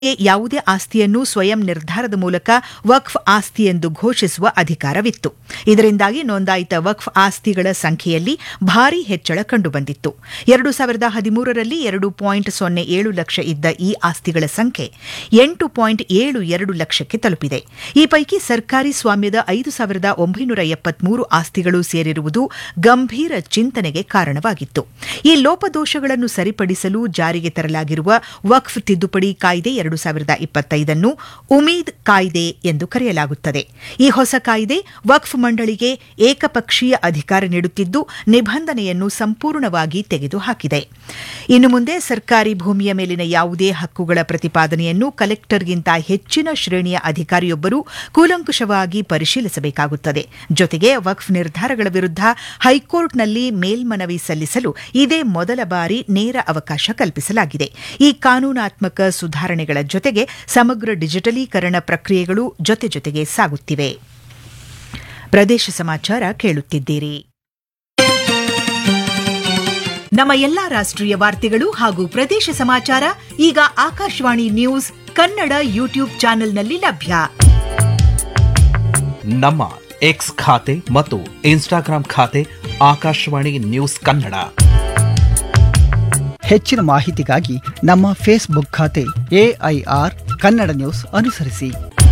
ಯಾವುದೇ ಆಸ್ತಿಯನ್ನು ಸ್ವಯಂ ನಿರ್ಧಾರದ ಮೂಲಕ ವಕ್ಫ್ ಆಸ್ತಿ ಎಂದು ಘೋಷಿಸುವ ಅಧಿಕಾರವಿತ್ತು ಇದರಿಂದಾಗಿ ನೋಂದಾಯಿತ ವಕ್ಫ್ ಆಸ್ತಿಗಳ ಸಂಖ್ಯೆಯಲ್ಲಿ ಭಾರೀ ಹೆಚ್ಚಳ ಕಂಡುಬಂದಿತ್ತು ಎರಡು ಸಾವಿರದ ಹದಿಮೂರರಲ್ಲಿ ಎರಡು ಪಾಯಿಂಟ್ ಸೊನ್ನೆ ಏಳು ಲಕ್ಷ ಇದ್ದ ಈ ಆಸ್ತಿಗಳ ಸಂಖ್ಯೆ ಎಂಟು ಪಾಯಿಂಟ್ ಏಳು ಎರಡು ಲಕ್ಷಕ್ಕೆ ತಲುಪಿದೆ ಈ ಪೈಕಿ ಸರ್ಕಾರಿ ಸ್ವಾಮ್ಯದ ಐದು ಸಾವಿರದ ಒಂಬೈನೂರ ಎಪ್ಪತ್ಮೂರು ಆಸ್ತಿಗಳು ಸೇರಿರುವುದು ಗಂಭೀರ ಚಿಂತನೆಗೆ ಕಾರಣವಾಗಿತ್ತು ಈ ಲೋಪದೋಷಗಳನ್ನು ಸರಿಪಡಿಸಲು ಜಾರಿಗೆ ತರಲಾಗಿರುವ ವಕ್ಫ್ ತಿದ್ದುಪಡಿ ಕಾಯ್ದೆ ಎರಡು ಸಾವಿರದ ಇಪ್ಪತ್ತೈದನ್ನು ಉಮೀದ್ ಕಾಯ್ದೆ ಎಂದು ಕರೆಯಲಾಗುತ್ತದೆ ಈ ಹೊಸ ಕಾಯ್ದೆ ವಕ್ಫ್ ಮಂಡಳಿಗೆ ಏಕಪಕ್ಷೀಯ ಅಧಿಕಾರ ನೀಡುತ್ತಿದ್ದು ನಿಬಂಧನೆಯನ್ನು ಸಂಪೂರ್ಣವಾಗಿ ತೆಗೆದುಹಾಕಿದೆ ಇನ್ನು ಮುಂದೆ ಸರ್ಕಾರಿ ಭೂಮಿಯ ಮೇಲಿನ ಯಾವುದೇ ಹಕ್ಕುಗಳ ಪ್ರತಿಪಾದನೆಯನ್ನು ಕಲೆಕ್ಟರ್ಗಿಂತ ಹೆಚ್ಚಿನ ಶ್ರೇಣಿಯ ಅಧಿಕಾರಿಯೊಬ್ಬರು ಕೂಲಂಕುಷವಾಗಿ ಪರಿಶೀಲಿಸಬೇಕಾಗುತ್ತದೆ ಜೊತೆಗೆ ವಕ್ಫ್ ನಿರ್ಧಾರಗಳ ವಿರುದ್ಧ ಹೈಕೋರ್ಟ್ನಲ್ಲಿ ಮೇಲ್ಮನವಿ ಸಲ್ಲಿಸಲು ಇದೇ ಮೊದಲ ಬಾರಿ ನೇರ ಅವಕಾಶ ಕಲ್ಪಿಸಲಾಗಿದೆ ಈ ಕಾನೂನಾತ್ಮಕ ಸುಧಾರಣೆಗಳ ಜೊತೆಗೆ ಸಮಗ್ರ ಡಿಜಿಟಲೀಕರಣ ಪ್ರಕ್ರಿಯೆಗಳು ಜೊತೆ ಜೊತೆಗೆ ಸಾಗುತ್ತಿವೆ ಪ್ರದೇಶ ಸಮಾಚಾರ ಕೇಳುತ್ತಿದ್ದೀರಿ ನಮ್ಮ ಎಲ್ಲಾ ರಾಷ್ಟ್ರೀಯ ವಾರ್ತೆಗಳು ಹಾಗೂ ಪ್ರದೇಶ ಸಮಾಚಾರ ಈಗ ಆಕಾಶವಾಣಿ ನ್ಯೂಸ್ ಕನ್ನಡ ಯೂಟ್ಯೂಬ್ ಚಾನೆಲ್ನಲ್ಲಿ ಲಭ್ಯ ನಮ್ಮ ಎಕ್ಸ್ ಖಾತೆ ಮತ್ತು ಇನ್ಸ್ಟಾಗ್ರಾಂ ಖಾತೆ ಆಕಾಶವಾಣಿ ನ್ಯೂಸ್ ಕನ್ನಡ ಹೆಚ್ಚಿನ ಮಾಹಿತಿಗಾಗಿ ನಮ್ಮ ಫೇಸ್ಬುಕ್ ಖಾತೆ ಎಐಆರ್ ಕನ್ನಡ ನ್ಯೂಸ್ ಅನುಸರಿಸಿ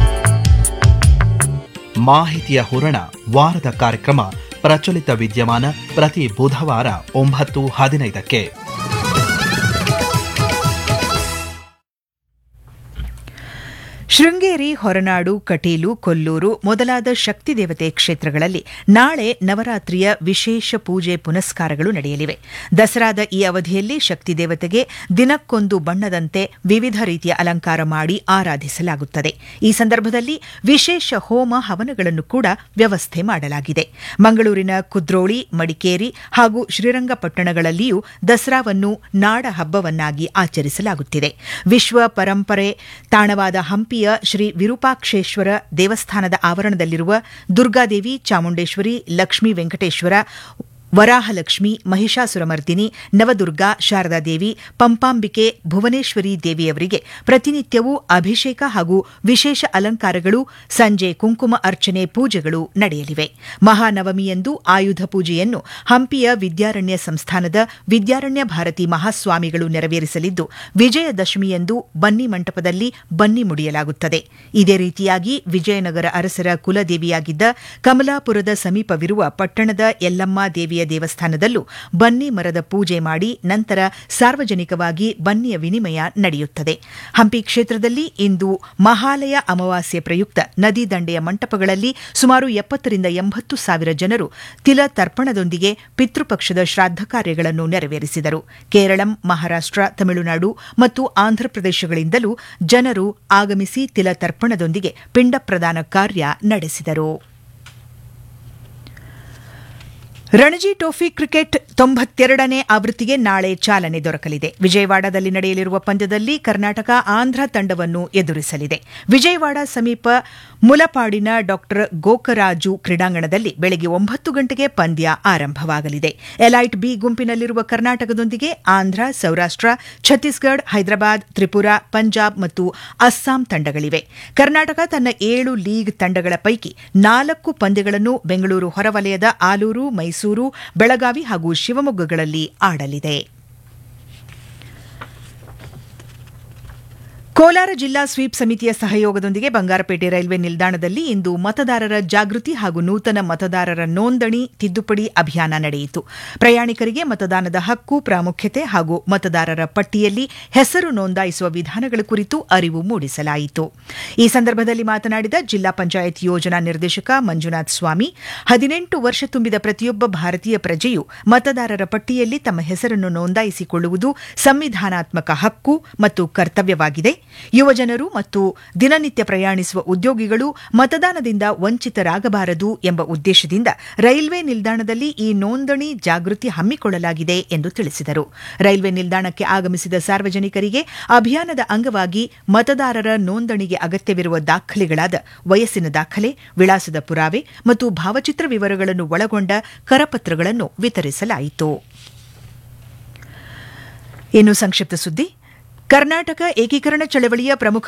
ಮಾಹಿತಿಯ ಹೂರಣ ವಾರದ ಕಾರ್ಯಕ್ರಮ ಪ್ರಚಲಿತ ವಿದ್ಯಮಾನ ಪ್ರತಿ ಬುಧವಾರ ಒಂಬತ್ತು ಹದಿನೈದಕ್ಕೆ ಶೃಂಗೇರಿ ಹೊರನಾಡು ಕಟೀಲು ಕೊಲ್ಲೂರು ಮೊದಲಾದ ಶಕ್ತಿ ದೇವತೆ ಕ್ಷೇತ್ರಗಳಲ್ಲಿ ನಾಳೆ ನವರಾತ್ರಿಯ ವಿಶೇಷ ಪೂಜೆ ಪುನಸ್ಕಾರಗಳು ನಡೆಯಲಿವೆ ದಸರಾದ ಈ ಅವಧಿಯಲ್ಲಿ ಶಕ್ತಿ ದೇವತೆಗೆ ದಿನಕ್ಕೊಂದು ಬಣ್ಣದಂತೆ ವಿವಿಧ ರೀತಿಯ ಅಲಂಕಾರ ಮಾಡಿ ಆರಾಧಿಸಲಾಗುತ್ತದೆ ಈ ಸಂದರ್ಭದಲ್ಲಿ ವಿಶೇಷ ಹೋಮ ಹವನಗಳನ್ನು ಕೂಡ ವ್ಯವಸ್ಥೆ ಮಾಡಲಾಗಿದೆ ಮಂಗಳೂರಿನ ಕುದ್ರೋಳಿ ಮಡಿಕೇರಿ ಹಾಗೂ ಶ್ರೀರಂಗಪಟ್ಟಣಗಳಲ್ಲಿಯೂ ದಸರಾವನ್ನು ನಾಡ ಹಬ್ಬವನ್ನಾಗಿ ಆಚರಿಸಲಾಗುತ್ತಿದೆ ವಿಶ್ವ ಪರಂಪರೆ ತಾಣವಾದ ಹಂಪಿಯ ಶ್ರೀ ವಿರೂಪಾಕ್ಷೇಶ್ವರ ದೇವಸ್ಥಾನದ ಆವರಣದಲ್ಲಿರುವ ದುರ್ಗಾದೇವಿ ಚಾಮುಂಡೇಶ್ವರಿ ಲಕ್ಷ್ಮೀ ವೆಂಕಟೇಶ್ವರ ವರಾಹಲಕ್ಷ್ಮಿ ಮಹಿಷಾಸುರಮರ್ದಿನಿ ನವದುರ್ಗಾ ಶಾರದಾದೇವಿ ಪಂಪಾಂಬಿಕೆ ಭುವನೇಶ್ವರಿ ದೇವಿಯವರಿಗೆ ಪ್ರತಿನಿತ್ಯವೂ ಅಭಿಷೇಕ ಹಾಗೂ ವಿಶೇಷ ಅಲಂಕಾರಗಳು ಸಂಜೆ ಕುಂಕುಮ ಅರ್ಚನೆ ಪೂಜೆಗಳು ನಡೆಯಲಿವೆ ಮಹಾನವಮಿಯಂದು ಆಯುಧ ಪೂಜೆಯನ್ನು ಹಂಪಿಯ ವಿದ್ಯಾರಣ್ಯ ಸಂಸ್ಥಾನದ ವಿದ್ಯಾರಣ್ಯ ಭಾರತಿ ಮಹಾಸ್ವಾಮಿಗಳು ನೆರವೇರಿಸಲಿದ್ದು ವಿಜಯದಶಮಿಯಂದು ಬನ್ನಿ ಮಂಟಪದಲ್ಲಿ ಬನ್ನಿ ಮುಡಿಯಲಾಗುತ್ತದೆ ಇದೇ ರೀತಿಯಾಗಿ ವಿಜಯನಗರ ಅರಸರ ಕುಲದೇವಿಯಾಗಿದ್ದ ಕಮಲಾಪುರದ ಸಮೀಪವಿರುವ ಪಟ್ಟಣದ ಯಲ್ಲಮ್ಮ ದೇವಿಯ ದೇವಸ್ಥಾನದಲ್ಲೂ ಬನ್ನಿ ಮರದ ಪೂಜೆ ಮಾಡಿ ನಂತರ ಸಾರ್ವಜನಿಕವಾಗಿ ಬನ್ನಿಯ ವಿನಿಮಯ ನಡೆಯುತ್ತದೆ ಹಂಪಿ ಕ್ಷೇತ್ರದಲ್ಲಿ ಇಂದು ಮಹಾಲಯ ಅಮಾವಾಸ್ಯೆ ಪ್ರಯುಕ್ತ ನದಿ ದಂಡೆಯ ಮಂಟಪಗಳಲ್ಲಿ ಸುಮಾರು ಎಪ್ಪತ್ತರಿಂದ ಎಂಬತ್ತು ಸಾವಿರ ಜನರು ತಿಲ ತರ್ಪಣದೊಂದಿಗೆ ಪಿತೃಪಕ್ಷದ ಶ್ರಾದ್ದ ಕಾರ್ಯಗಳನ್ನು ನೆರವೇರಿಸಿದರು ಕೇರಳಂ ಮಹಾರಾಷ್ಟ್ರ ತಮಿಳುನಾಡು ಮತ್ತು ಆಂಧ್ರಪ್ರದೇಶಗಳಿಂದಲೂ ಜನರು ಆಗಮಿಸಿ ತಿಲ ತರ್ಪಣದೊಂದಿಗೆ ಪಿಂಡ ಪ್ರದಾನ ಕಾರ್ಯ ನಡೆಸಿದರು ರಣಜಿ ಟ್ರೋಫಿ ಕ್ರಿಕೆಟ್ ತೊಂಬತ್ತೆರಡನೇ ಆವೃತ್ತಿಗೆ ನಾಳೆ ಚಾಲನೆ ದೊರಕಲಿದೆ ವಿಜಯವಾಡದಲ್ಲಿ ನಡೆಯಲಿರುವ ಪಂದ್ಯದಲ್ಲಿ ಕರ್ನಾಟಕ ಆಂಧ್ರ ತಂಡವನ್ನು ಎದುರಿಸಲಿದೆ ವಿಜಯವಾಡ ಸಮೀಪ ಮುಲಪಾಡಿನ ಡಾ ಗೋಕರಾಜು ಕ್ರೀಡಾಂಗಣದಲ್ಲಿ ಬೆಳಗ್ಗೆ ಒಂಬತ್ತು ಗಂಟೆಗೆ ಪಂದ್ಯ ಆರಂಭವಾಗಲಿದೆ ಎಲೈಟ್ ಬಿ ಗುಂಪಿನಲ್ಲಿರುವ ಕರ್ನಾಟಕದೊಂದಿಗೆ ಆಂಧ್ರ ಸೌರಾಷ್ಟ್ರ ಛತ್ತೀಸ್ಗಢ ಹೈದರಾಬಾದ್ ತ್ರಿಪುರಾ ಪಂಜಾಬ್ ಮತ್ತು ಅಸ್ಸಾಂ ತಂಡಗಳಿವೆ ಕರ್ನಾಟಕ ತನ್ನ ಏಳು ಲೀಗ್ ತಂಡಗಳ ಪೈಕಿ ನಾಲ್ಕು ಪಂದ್ಯಗಳನ್ನು ಬೆಂಗಳೂರು ಹೊರವಲಯದ ಆಲೂರು ಮೈಸೂರು ಬೆಳಗಾವಿ ಹಾಗೂ ಶಿವಮೊಗ್ಗಗಳಲ್ಲಿ ಆಡಲಿದೆ ಕೋಲಾರ ಜಿಲ್ಲಾ ಸ್ವೀಪ್ ಸಮಿತಿಯ ಸಹಯೋಗದೊಂದಿಗೆ ಬಂಗಾರಪೇಟೆ ರೈಲ್ವೆ ನಿಲ್ದಾಣದಲ್ಲಿ ಇಂದು ಮತದಾರರ ಜಾಗೃತಿ ಹಾಗೂ ನೂತನ ಮತದಾರರ ನೋಂದಣಿ ತಿದ್ದುಪಡಿ ಅಭಿಯಾನ ನಡೆಯಿತು ಪ್ರಯಾಣಿಕರಿಗೆ ಮತದಾನದ ಹಕ್ಕು ಪ್ರಾಮುಖ್ಯತೆ ಹಾಗೂ ಮತದಾರರ ಪಟ್ಟಿಯಲ್ಲಿ ಹೆಸರು ನೋಂದಾಯಿಸುವ ವಿಧಾನಗಳ ಕುರಿತು ಅರಿವು ಮೂಡಿಸಲಾಯಿತು ಈ ಸಂದರ್ಭದಲ್ಲಿ ಮಾತನಾಡಿದ ಜಿಲ್ಲಾ ಪಂಚಾಯತ್ ಯೋಜನಾ ನಿರ್ದೇಶಕ ಮಂಜುನಾಥ್ ಸ್ವಾಮಿ ಹದಿನೆಂಟು ವರ್ಷ ತುಂಬಿದ ಪ್ರತಿಯೊಬ್ಬ ಭಾರತೀಯ ಪ್ರಜೆಯು ಮತದಾರರ ಪಟ್ಟಿಯಲ್ಲಿ ತಮ್ಮ ಹೆಸರನ್ನು ನೋಂದಾಯಿಸಿಕೊಳ್ಳುವುದು ಸಂವಿಧಾನಾತ್ಮಕ ಹಕ್ಕು ಮತ್ತು ಕರ್ತವ್ಯವಾಗಿದೆ ಯುವಜನರು ಮತ್ತು ದಿನನಿತ್ಯ ಪ್ರಯಾಣಿಸುವ ಉದ್ಯೋಗಿಗಳು ಮತದಾನದಿಂದ ವಂಚಿತರಾಗಬಾರದು ಎಂಬ ಉದ್ದೇಶದಿಂದ ರೈಲ್ವೆ ನಿಲ್ದಾಣದಲ್ಲಿ ಈ ನೋಂದಣಿ ಜಾಗೃತಿ ಹಮ್ಮಿಕೊಳ್ಳಲಾಗಿದೆ ಎಂದು ತಿಳಿಸಿದರು ರೈಲ್ವೆ ನಿಲ್ದಾಣಕ್ಕೆ ಆಗಮಿಸಿದ ಸಾರ್ವಜನಿಕರಿಗೆ ಅಭಿಯಾನದ ಅಂಗವಾಗಿ ಮತದಾರರ ನೋಂದಣಿಗೆ ಅಗತ್ಯವಿರುವ ದಾಖಲೆಗಳಾದ ವಯಸ್ಸಿನ ದಾಖಲೆ ವಿಳಾಸದ ಪುರಾವೆ ಮತ್ತು ಭಾವಚಿತ್ರ ವಿವರಗಳನ್ನು ಒಳಗೊಂಡ ಕರಪತ್ರಗಳನ್ನು ವಿತರಿಸಲಾಯಿತು ಇನ್ನು ಸಂಕ್ಷಿಪ್ತ ಸುದ್ದಿ ಕರ್ನಾಟಕ ಏಕೀಕರಣ ಚಳವಳಿಯ ಪ್ರಮುಖ